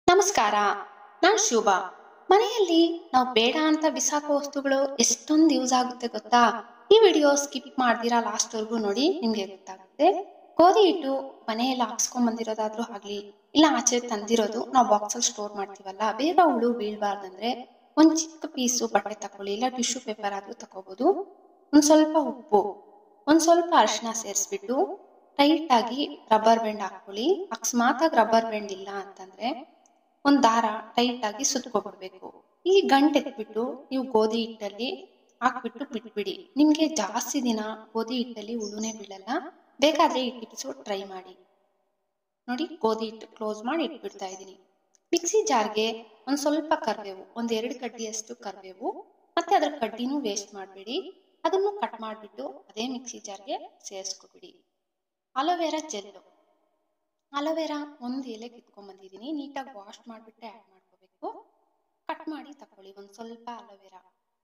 ನಮಸ್ಕಾರ ನಾನು ಶುಭ ಮನೆಯಲ್ಲಿ ನಾವು ಬೇಡ ಅಂತ ಬಿಸಾಕೋ ವಸ್ತುಗಳು ಎಷ್ಟೊಂದು ಯೂಸ್ ಆಗುತ್ತೆ ಗೊತ್ತಾ ಈ ವಿಡಿಯೋ ಸ್ಕಿಪ್ ಮಾಡ್ದಿರಾ ಲಾಸ್ಟ್ ವರ್ಗು ನೋಡಿ ನಿಮ್ಗೆ ಗೊತ್ತಾಗುತ್ತೆ ಗೋಧಿ ಹಿಟ್ಟು ಮನೆಯಲ್ಲಿ ಹಾಕ್ಸ್ಕೊಂಡ್ ಬಂದಿರೋದಾದ್ರೂ ಆಗ್ಲಿ ಇಲ್ಲ ಆಚೆ ತಂದಿರೋದು ನಾವು ಬಾಕ್ಸ್ ಅಲ್ಲಿ ಸ್ಟೋರ್ ಮಾಡ್ತೀವಲ್ಲ ಬೇಗ ಹುಳು ಬೀಳ್ಬಾರ್ದಂದ್ರೆ ಒಂದ್ ಚಿಕ್ಕ ಪೀಸು ಬಟ್ಟೆ ತಕೊಳ್ಳಿ ಇಲ್ಲ ಟಿಶ್ಯೂ ಪೇಪರ್ ಆದ್ರೂ ತಗೋಬಹುದು ಒಂದ್ ಸ್ವಲ್ಪ ಉಪ್ಪು ಒಂದ್ ಸ್ವಲ್ಪ ಅರಿಶಿನ ಸೇರಿಸ್ಬಿಟ್ಟು ಟೈಟ್ ಆಗಿ ರಬ್ಬರ್ ಬೆಂಡ್ ಹಾಕೊಳ್ಳಿ ಅಕಸ್ಮಾತ್ ಆಗಿ ರಬ್ಬರ್ ಬೆಂಡ್ ಇಲ್ಲ ಅಂತಂದ್ರೆ ಒಂದ್ ದಾರ ಟೈಟ್ ಆಗಿ ಸುತ್ಕೊಬಿಡ್ಬೇಕು ಈ ಗಂಟು ಎತ್ಬಿಟ್ಟು ನೀವು ಗೋಧಿ ಹಿಟ್ಟಲ್ಲಿ ಹಾಕ್ಬಿಟ್ಟು ಬಿಟ್ಬಿಡಿ ನಿಮ್ಗೆ ಜಾಸ್ತಿ ದಿನ ಗೋಧಿ ಹಿಟ್ಟಲ್ಲಿ ಹುಳುನೇ ಬೀಳಲ್ಲ ಬೇಕಾದ್ರೆ ಈ ಟಿಪ್ಸು ಟ್ರೈ ಮಾಡಿ ನೋಡಿ ಗೋಧಿ ಹಿಟ್ಟು ಕ್ಲೋಸ್ ಮಾಡಿ ಇಟ್ಬಿಡ್ತಾ ಇದ್ದೀನಿ ಮಿಕ್ಸಿ ಜಾರ್ಗೆ ಒಂದ್ ಸ್ವಲ್ಪ ಕರ್ಬೇವು ಒಂದ್ ಎರಡು ಕಡ್ಡಿಯಷ್ಟು ಕರ್ಬೇವು ಮತ್ತೆ ಅದ್ರ ಕಡ್ಡಿನೂ ವೇಸ್ಟ್ ಮಾಡಬೇಡಿ ಅದನ್ನು ಕಟ್ ಮಾಡಿಬಿಟ್ಟು ಅದೇ ಮಿಕ್ಸಿ ಜಾರ್ಗೆ ಸೇರಿಸ್ಕೊಬಿಡಿ ಅಲೋವೆರಾ ಜೆಲ್ಲು ಅಲೋವೆರಾ ಒಂದು ಎಲೆ ಕಿತ್ಕೊಂಡ್ ಬಂದಿದ್ದೀನಿ ನೀಟಾಗಿ ವಾಶ್ ಮಾಡಿಬಿಟ್ಟೆ ಆ್ಯಡ್ ಮಾಡ್ಕೋಬೇಕು ಕಟ್ ಮಾಡಿ ತಕೊಳ್ಳಿ ಒಂದು ಸ್ವಲ್ಪ ಅಲೋವೆರಾ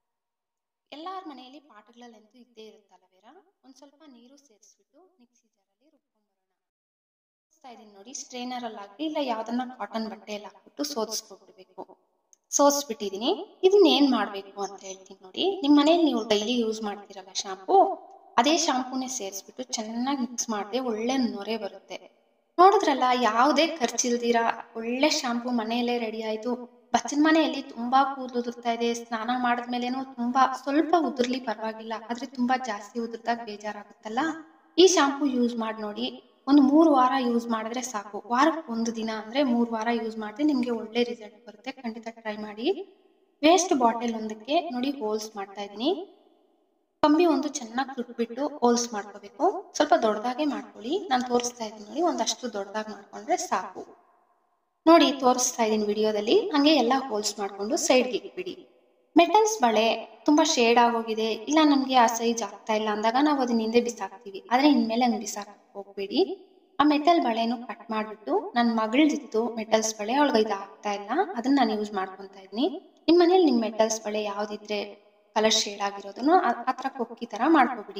ಎಲ್ಲಾರ ಮನೆಯಲ್ಲಿ ಪಾಟ್ಗಳಲ್ಲಂತೂ ಇದ್ದೇ ಇರುತ್ತೆ ಅಲೋವೆರಾ ಒಂದು ಸ್ವಲ್ಪ ನೀರು ಸೇರಿಸ್ಬಿಟ್ಟು ಮಿಕ್ಸಿ ಜಾರಲ್ಲಿ ರುಬ್ಕೊಂಡ್ಬರೋಣ ಇದೀನಿ ನೋಡಿ ಸ್ಟ್ರೈನರಲ್ಲಿ ಆಗಲಿ ಇಲ್ಲ ಯಾವ್ದನ್ನ ಕಾಟನ್ ಬಟ್ಟೆಯಲ್ಲಿ ಹಾಕ್ಬಿಟ್ಟು ಸೋದಿಸ್ಕೊಬಿಡ್ಬೇಕು ಸೋದಿಸ್ಬಿಟ್ಟಿದ್ದೀನಿ ಇದನ್ನ ಏನ್ ಮಾಡ್ಬೇಕು ಅಂತ ಹೇಳ್ತೀನಿ ನೋಡಿ ನಿಮ್ಮ ಮನೇಲಿ ನೀವು ಡೈಲಿ ಯೂಸ್ ಮಾಡ್ತೀರಲ್ಲ ಶಾಂಪು ಅದೇ ಶಾಂಪೂನೇ ಸೇರಿಸ್ಬಿಟ್ಟು ಚೆನ್ನಾಗಿ ಮಿಕ್ಸ್ ಮಾಡಿದ್ರೆ ಒಳ್ಳೆ ನೊರೆ ಬರುತ್ತೆ ನೋಡಿದ್ರಲ್ಲ ಯಾವುದೇ ಖರ್ಚಿಲ್ದಿರ ಒಳ್ಳೆ ಶಾಂಪು ಮನೆಯಲ್ಲೇ ರೆಡಿ ಆಯ್ತು ಬಚ್ಚನ ಮನೆಯಲ್ಲಿ ತುಂಬಾ ಕೂದಲು ಉದುರ್ತಾ ಇದೆ ಸ್ನಾನ ಮಾಡಿದ್ಮೇಲೆನೂ ತುಂಬಾ ಸ್ವಲ್ಪ ಉದುರ್ಲಿ ಪರವಾಗಿಲ್ಲ ಆದ್ರೆ ತುಂಬಾ ಜಾಸ್ತಿ ಉದುರ್ದಾಗ ಬೇಜಾರಾಗುತ್ತಲ್ಲ ಈ ಶಾಂಪು ಯೂಸ್ ಮಾಡಿ ನೋಡಿ ಒಂದು ಮೂರು ವಾರ ಯೂಸ್ ಮಾಡಿದ್ರೆ ಸಾಕು ವಾರಕ್ಕೆ ಒಂದು ದಿನ ಅಂದ್ರೆ ಮೂರು ವಾರ ಯೂಸ್ ಮಾಡಿದ್ರೆ ನಿಮ್ಗೆ ಒಳ್ಳೆ ರಿಸಲ್ಟ್ ಬರುತ್ತೆ ಖಂಡಿತ ಟ್ರೈ ಮಾಡಿ ವೇಸ್ಟ್ ಬಾಟಲ್ ಒಂದಕ್ಕೆ ನೋಡಿ ಹೋಲ್ಸ್ ಮಾಡ್ತಾ ಇದ್ದೀನಿ ಕಂಬಿ ಒಂದು ಚೆನ್ನಾಗಿ ತುಟ್ಬಿಟ್ಟು ಹೋಲ್ಸ್ ಮಾಡ್ಕೋಬೇಕು ಸ್ವಲ್ಪ ದೊಡ್ಡದಾಗೆ ಮಾಡ್ಕೊಳ್ಳಿ ನಾನು ತೋರಿಸ್ತಾ ಇದ್ದೀನಿ ನೋಡಿ ಒಂದಷ್ಟು ದೊಡ್ಡದಾಗಿ ಮಾಡ್ಕೊಂಡ್ರೆ ಸಾಕು ನೋಡಿ ತೋರಿಸ್ತಾ ಇದ್ದೀನಿ ವಿಡಿಯೋದಲ್ಲಿ ಹಂಗೆ ಎಲ್ಲ ಹೋಲ್ಸ್ ಮಾಡ್ಕೊಂಡು ಸೈಡ್ಗೆ ಇಟ್ಬಿಡಿ ಮೆಟಲ್ಸ್ ಬಳೆ ತುಂಬಾ ಶೇಡ್ ಆಗೋಗಿದೆ ಇಲ್ಲ ನಮಗೆ ಆ ಸೈಜ್ ಆಗ್ತಾ ಇಲ್ಲ ಅಂದಾಗ ನಾವು ಅದನ್ನ ಹಿಂದೆ ಬಿಸಾಕ್ತೀವಿ ಆದ್ರೆ ಇನ್ಮೇಲೆ ಹಂಗೆ ಬಿಸಾಕ್ ಹೋಗ್ಬೇಡಿ ಆ ಮೆಟಲ್ ಬಳೆನು ಕಟ್ ಮಾಡ್ಬಿಟ್ಟು ನನ್ನ ಮಗಳದಿತ್ತು ಮೆಟಲ್ಸ್ ಬಳೆ ಅವಳಿಗೆ ಇದು ಆಗ್ತಾ ಇಲ್ಲ ಅದನ್ನ ನಾನು ಯೂಸ್ ಮಾಡ್ಕೊತಾ ಇದ್ದೀನಿ ನಿಮ್ಮ ಮನೇಲಿ ನಿಮ್ಮ ಮೆಟಲ್ಸ್ ಬಳೆ ಯಾವ್ದಿದ್ರೆ ಕಲರ್ ಶೇಡ್ ಆಗಿರೋದನ್ನು ಆ ಥರ ಕೊಕ್ಕಿ ತರ ಮಾಡ್ಕೊಬಿಡಿ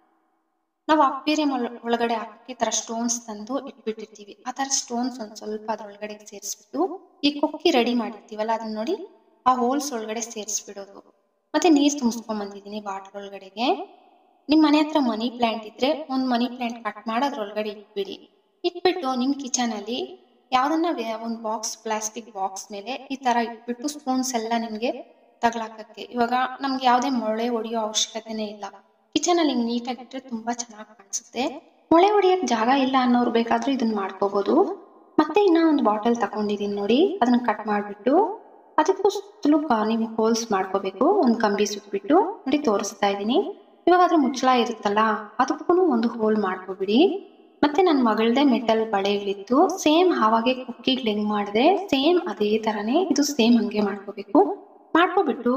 ನಾವು ಅಕ್ವೇರಿಯಂ ಒಳಗಡೆ ಹಾಕಿ ತರ ಸ್ಟೋನ್ಸ್ ತಂದು ಇಟ್ಬಿಟ್ಟಿರ್ತೀವಿ ಆ ತರ ಸ್ಟೋನ್ಸ್ ಒಂದ್ ಸ್ವಲ್ಪ ಅದ್ರೊಳಗಡೆ ಸೇರಿಸ್ಬಿಟ್ಟು ಈ ಕೊಕ್ಕಿ ರೆಡಿ ಮಾಡಿರ್ತೀವಲ್ಲ ಅದನ್ನ ನೋಡಿ ಆ ಹೋಲ್ಸ್ ಒಳಗಡೆ ಸೇರಿಸ್ಬಿಡೋದು ಮತ್ತೆ ನೀರ್ ತುಂಬಿಸ್ಕೊಂಡ್ ಬಂದಿದ್ದೀನಿ ಬಾಟ್ಲ್ ಒಳಗಡೆಗೆ ನಿಮ್ ಮನೆ ಹತ್ರ ಮನಿ ಪ್ಲಾಂಟ್ ಇದ್ರೆ ಒಂದ್ ಮನಿ ಪ್ಲಾಂಟ್ ಕಟ್ ಮಾಡಿ ಅದ್ರೊಳಗಡೆ ಇಟ್ಬಿಡಿ ಇಟ್ಬಿಟ್ಟು ನಿಮ್ ಕಿಚನ್ ಅಲ್ಲಿ ಯಾವ್ದನ್ನ ಒಂದು ಬಾಕ್ಸ್ ಪ್ಲಾಸ್ಟಿಕ್ ಬಾಕ್ಸ್ ಮೇಲೆ ಈ ತರ ಇಟ್ಬಿಟ್ಟು ಸ್ಪೂನ್ಸ್ ಎಲ್ಲ ನಿಮ್ಗೆ ತಗ್ಲಾಕಕ್ಕೆ ಇವಾಗ ನಮ್ಗೆ ಯಾವ್ದೇ ಮೊಳೆ ಹೊಡಿಯೋ ಅವಶ್ಯಕತೆನೇ ಇಲ್ಲ ಕಿಚನ್ ಅಲ್ಲಿ ಹಿಂಗ್ ನೀಟಾಗಿ ಇಟ್ರೆ ತುಂಬಾ ಚೆನ್ನಾಗಿ ಕಾಣಿಸುತ್ತೆ ಮೊಳೆ ಹೊಡಿಯಕ್ ಜಾಗ ಇಲ್ಲ ಅನ್ನೋರು ಬೇಕಾದ್ರೂ ಇದನ್ನ ಮಾಡ್ಕೋಬಹುದು ಮತ್ತೆ ಇನ್ನ ಒಂದು ಬಾಟಲ್ ತಗೊಂಡಿದೀನಿ ನೋಡಿ ಅದನ್ನ ಕಟ್ ಮಾಡ್ಬಿಟ್ಟು ಅದಕ್ಕೂ ಸುತ್ತಲೂ ನೀವು ಹೋಲ್ಸ್ ಮಾಡ್ಕೋಬೇಕು ಒಂದು ಕಂಬಿ ಸುತ್ಬಿಟ್ಟು ನೋಡಿ ತೋರಿಸ್ತಾ ಇದ್ದೀನಿ ಇವಾಗ ಅದ್ರ ಮುಚ್ಚಳ ಇರುತ್ತಲ್ಲ ಅದಕ್ಕೂ ಒಂದು ಹೋಲ್ ಮಾಡ್ಕೋಬಿಡಿ ಮತ್ತೆ ನನ್ನ ಮಗಳದೇ ಮೆಟಲ್ ಬಳೆಗಳಿತ್ತು ಸೇಮ್ ಹಾವಾಗೆ ಕುಕ್ಕಿಗಳು ಹೆಂಗ್ ಮಾಡಿದೆ ಸೇಮ್ ಅದೇ ತರನೇ ಇದು ಸೇಮ್ ಹಂಗೆ ಮಾಡ್ಕೋಬೇಕು ಮಾಡ್ಕೊಬಿಟ್ಟು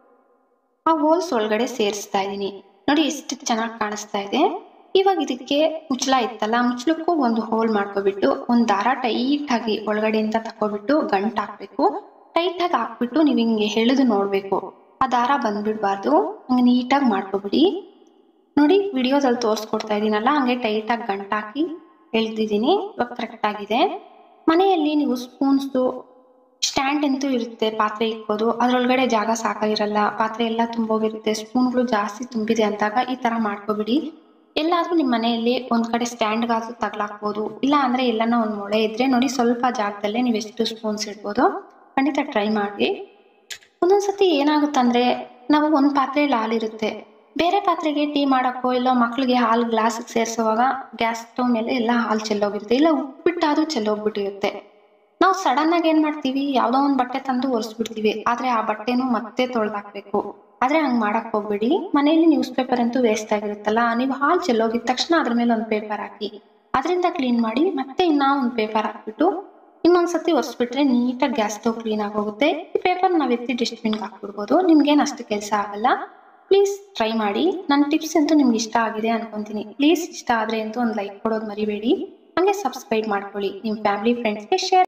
ಆ ಹೋಲ್ಸ್ ಒಳಗಡೆ ಸೇರಿಸ್ತಾ ಇದ್ದೀನಿ ನೋಡಿ ಎಷ್ಟು ಚೆನ್ನಾಗಿ ಕಾಣಿಸ್ತಾ ಇದೆ ಇವಾಗ ಇದಕ್ಕೆ ಮುಚ್ಚಳ ಇತ್ತಲ್ಲ ಮುಚ್ಚಳಕ್ಕೂ ಒಂದು ಹೋಲ್ ಮಾಡ್ಕೊಬಿಟ್ಟು ಒಂದು ದಾರ ಟೈಟ್ ಆಗಿ ಒಳಗಡೆಯಿಂದ ತಕೊಬಿಟ್ಟು ಗಂಟ್ ಹಾಕ್ಬೇಕು ಟೈಟ್ ಆಗಿ ಹಾಕ್ಬಿಟ್ಟು ನೀವು ಹಿಂಗೆ ಎಳೆದು ನೋಡ್ಬೇಕು ಆ ದಾರ ಬಂದ್ಬಿಡ್ಬಾರ್ದು ಹಂಗೆ ನೀಟಾಗಿ ಮಾಡ್ಕೊಬಿಡಿ ನೋಡಿ ವಿಡಿಯೋದಲ್ಲಿ ತೋರಿಸ್ಕೊಡ್ತಾ ಇದೀನಲ್ಲ ಹಂಗೆ ಟೈಟ್ ಆಗಿ ಗಂಟ್ ಹಾಕಿ ಎಳ್ದಿದ್ದೀನಿ ಇವಾಗ ಕರೆಕ್ಟ್ ಆಗಿದೆ ಮನೆಯಲ್ಲಿ ನೀವು ಸ್ಪೂನ್ಸ್ದು ಸ್ಟ್ಯಾಂಡ್ ಅಂತೂ ಇರುತ್ತೆ ಪಾತ್ರೆ ಇಕ್ಕೋದು ಅದ್ರೊಳಗಡೆ ಜಾಗ ಸಾಕಾಗಿರಲ್ಲ ಪಾತ್ರೆ ಎಲ್ಲ ತುಂಬೋಗಿರುತ್ತೆ ಸ್ಪೂನ್ಗಳು ಜಾಸ್ತಿ ತುಂಬಿದೆ ಅಂದಾಗ ಈ ತರ ಮಾಡ್ಕೊಬಿಡಿ ಎಲ್ಲಾದ್ರೂ ನಿಮ್ಮ ಮನೆಯಲ್ಲಿ ಒಂದ್ ಕಡೆ ಸ್ಟ್ಯಾಂಡ್ಗಾದ್ರೂ ತಗ್ಲಾಕ್ಬೋದು ಇಲ್ಲ ಅಂದ್ರೆ ಎಲ್ಲಾನ ಒಂದ್ ಮೊಳೆ ಇದ್ರೆ ನೋಡಿ ಸ್ವಲ್ಪ ಜಾಗದಲ್ಲೇ ನೀವು ಎಷ್ಟು ಸ್ಪೂನ್ಸ್ ಇಡ್ಬೋದು ಖಂಡಿತ ಟ್ರೈ ಮಾಡಿ ಒಂದೊಂದ್ಸತಿ ಏನಾಗುತ್ತಂದ್ರೆ ನಾವು ಒಂದ್ ಪಾತ್ರೆಯಲ್ಲಿ ಹಾಲಿರುತ್ತೆ ಬೇರೆ ಪಾತ್ರೆಗೆ ಟೀ ಮಾಡಕ್ಕೋ ಇಲ್ಲ ಮಕ್ಳಿಗೆ ಹಾಲು ಗ್ಲಾಸ್ ಸೇರಿಸುವಾಗ ಗ್ಯಾಸ್ ಸ್ಟವ್ ಮೇಲೆ ಎಲ್ಲ ಹಾಲು ಚೆಲ್ಲೋಗಿರುತ್ತೆ ಇಲ್ಲ ಉಪ್ಪಿಟ್ಟಾದ್ರೂ ಚೆಲ್ಲೋಗ್ಬಿಟ್ಟಿರುತ್ತೆ ನಾವು ಸಡನ್ ಆಗಿ ಏನ್ ಮಾಡ್ತೀವಿ ಯಾವ್ದೋ ಒಂದ್ ಬಟ್ಟೆ ತಂದು ಒರೆಸ್ಬಿಡ್ತೀವಿ ಆದ್ರೆ ಆ ಬಟ್ಟೆನೂ ಮತ್ತೆ ತೊಳ್ದಾಕ್ಬೇಕು ಆದ್ರೆ ಹಂಗ್ ಮಾಡಕ್ ಹೋಗ್ಬೇಡಿ ಮನೆಯಲ್ಲಿ ನ್ಯೂಸ್ ಪೇಪರ್ ಅಂತೂ ವೇಸ್ಟ್ ಆಗಿರುತ್ತಲ್ಲ ನೀವು ಹಾಲು ಚೆಲ್ಲೋಗಿದ ತಕ್ಷಣ ಅದ್ರ ಮೇಲೆ ಒಂದು ಪೇಪರ್ ಹಾಕಿ ಅದರಿಂದ ಕ್ಲೀನ್ ಮಾಡಿ ಮತ್ತೆ ಇನ್ನ ಒಂದು ಪೇಪರ್ ಹಾಕ್ಬಿಟ್ಟು ಇನ್ನೊಂದ್ಸತಿ ಒರೆಸ್ಬಿಟ್ರೆ ನೀಟಾಗಿ ಗ್ಯಾಸ್ ಸ್ಟವ್ ಕ್ಲೀನ್ ಆಗೋಗುತ್ತೆ ಈ ಪೇಪರ್ ನಾವ್ ಎತ್ತಿ ಡಸ್ಟ್ಬಿನ್ಗೆ ಹಾಕ್ಬಿಡ್ಬೋದು ನಿಮ್ಗೇನು ಅಷ್ಟು ಕೆಲಸ ಆಗಲ್ಲ ಪ್ಲೀಸ್ ಟ್ರೈ ಮಾಡಿ ನನ್ನ ಟಿಪ್ಸ್ ಅಂತೂ ನಿಮ್ಗೆ ಇಷ್ಟ ಆಗಿದೆ ಅನ್ಕೊಂತೀನಿ ಪ್ಲೀಸ್ ಇಷ್ಟ ಆದ್ರೆ ಅಂತೂ ಒಂದು ಲೈಕ್ ಕೊಡೋದು ಮರಿಬೇಡಿ ಹಂಗೆ ಸಬ್ಸ್ಕ್ರೈಬ್ ಮಾಡ್ಕೊಳ್ಳಿ ನಿಮ್ಮ ಫ್ಯಾಮಿಲಿ ಫ್ರೆಂಡ್ಸ್ಗೆ ಶೇರ್